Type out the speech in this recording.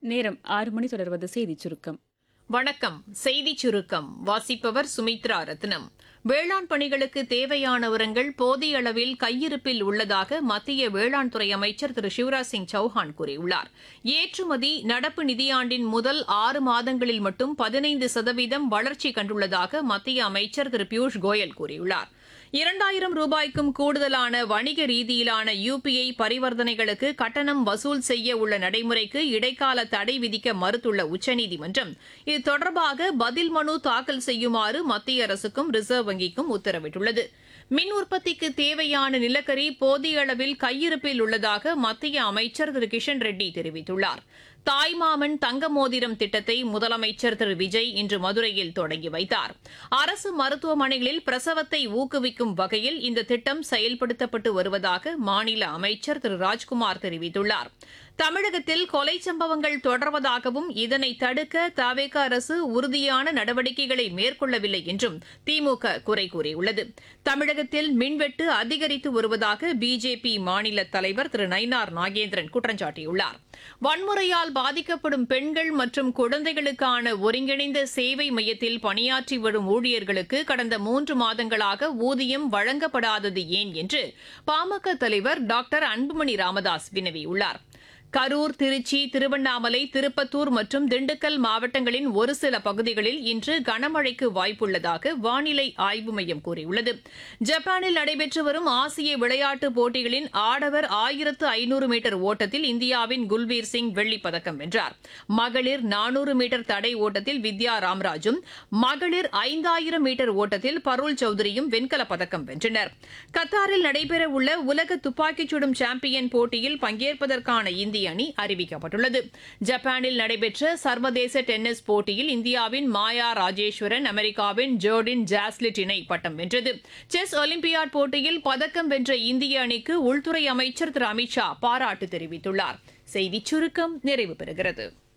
நேரம் ஆறு மணி தொடர்வது செய்திச் சுருக்கம் வணக்கம் செய்திச் சுருக்கம் வாசிப்பவர் சுமித்ரா ரத்னம் வேளாண் பணிகளுக்கு தேவையான உரங்கள் போதிய அளவில் கையிருப்பில் உள்ளதாக மத்திய வேளாண் துறை அமைச்சர் திரு சிவராஜ் சிங் சௌஹான் கூறியுள்ளார் ஏற்றுமதி நடப்பு நிதியாண்டின் முதல் ஆறு மாதங்களில் மட்டும் பதினைந்து சதவீதம் வளர்ச்சி கண்டுள்ளதாக மத்திய அமைச்சர் திரு பியூஷ் கோயல் கூறியுள்ளார் இரண்டாயிரம் ரூபாய்க்கும் கூடுதலான வணிக ரீதியிலான யுபிஐ பரிவர்த்தனைகளுக்கு கட்டணம் வசூல் செய்ய உள்ள நடைமுறைக்கு இடைக்கால தடை விதிக்க மறுத்துள்ள உச்சநீதிமன்றம் இது தொடர்பாக பதில் மனு தாக்கல் செய்யுமாறு மத்திய அரசுக்கும் ரிசர்வ் வங்கிக்கும் உத்தரவிட்டுள்ளது மின் உற்பத்திக்கு தேவையான நிலக்கரி போதிய அளவில் கையிருப்பில் உள்ளதாக மத்திய அமைச்சர் திரு கிஷன் ரெட்டி தெரிவித்துள்ளார் தாய்மாமன் தங்க மோதிரம் திட்டத்தை முதலமைச்சர் திரு விஜய் இன்று மதுரையில் தொடங்கி வைத்தார் அரசு மருத்துவமனைகளில் பிரசவத்தை ஊக்குவிக்கும் வகையில் இந்த திட்டம் செயல்படுத்தப்பட்டு வருவதாக மாநில அமைச்சர் திரு ராஜ்குமார் தெரிவித்துள்ளார் தமிழகத்தில் கொலை சம்பவங்கள் தொடர்வதாகவும் இதனை தடுக்க தவேக அரசு உறுதியான நடவடிக்கைகளை மேற்கொள்ளவில்லை என்றும் திமுக குறை கூறியுள்ளது தமிழகத்தில் மின்வெட்டு அதிகரித்து வருவதாக பிஜேபி மாநில தலைவர் திரு நயினார் நாகேந்திரன் குற்றம் சாட்டியுள்ளார் வன்முறையால் பாதிக்கப்படும் பெண்கள் மற்றும் குழந்தைகளுக்கான ஒருங்கிணைந்த சேவை மையத்தில் பணியாற்றி வரும் ஊழியர்களுக்கு கடந்த மூன்று மாதங்களாக ஊதியம் வழங்கப்படாதது ஏன் என்று பாமக தலைவர் டாக்டர் அன்புமணி ராமதாஸ் வினவியுள்ளார் கரூர் திருச்சி திருவண்ணாமலை திருப்பத்தூர் மற்றும் திண்டுக்கல் மாவட்டங்களின் ஒரு சில பகுதிகளில் இன்று கனமழைக்கு வாய்ப்புள்ளதாக வானிலை ஆய்வு மையம் கூறியுள்ளது ஜப்பானில் நடைபெற்று வரும் ஆசிய விளையாட்டுப் போட்டிகளின் ஆடவர் ஆயிரத்து ஐநூறு மீட்டர் ஓட்டத்தில் இந்தியாவின் குல்பீர் சிங் வெள்ளிப் பதக்கம் வென்றார் மகளிர் நானூறு மீட்டர் தடை ஓட்டத்தில் வித்யா ராம்ராஜும் மகளிர் ஐந்தாயிரம் மீட்டர் ஓட்டத்தில் பருள் சௌத்ரியும் வெண்கலப் பதக்கம் வென்றனர் கத்தாரில் நடைபெறவுள்ள உலக துப்பாக்கிச் சுடும் சாம்பியன் போட்டியில் பங்கேற்பதற்கான இந்திய அணி அறிவிக்கப்பட்டுள்ளது ஜப்பானில் நடைபெற்ற சர்வதேச டென்னிஸ் போட்டியில் இந்தியாவின் மாயா ராஜேஸ்வரன் அமெரிக்காவின் ஜோர்டின் ஜாஸ்லிட் இணை பட்டம் வென்றது செஸ் ஒலிம்பியாட் போட்டியில் பதக்கம் வென்ற இந்திய அணிக்கு உள்துறை அமைச்சர் திரு அமித்ஷா பாராட்டு தெரிவித்துள்ளார் செய்திச் சுருக்கம் நிறைவு பெறுகிறது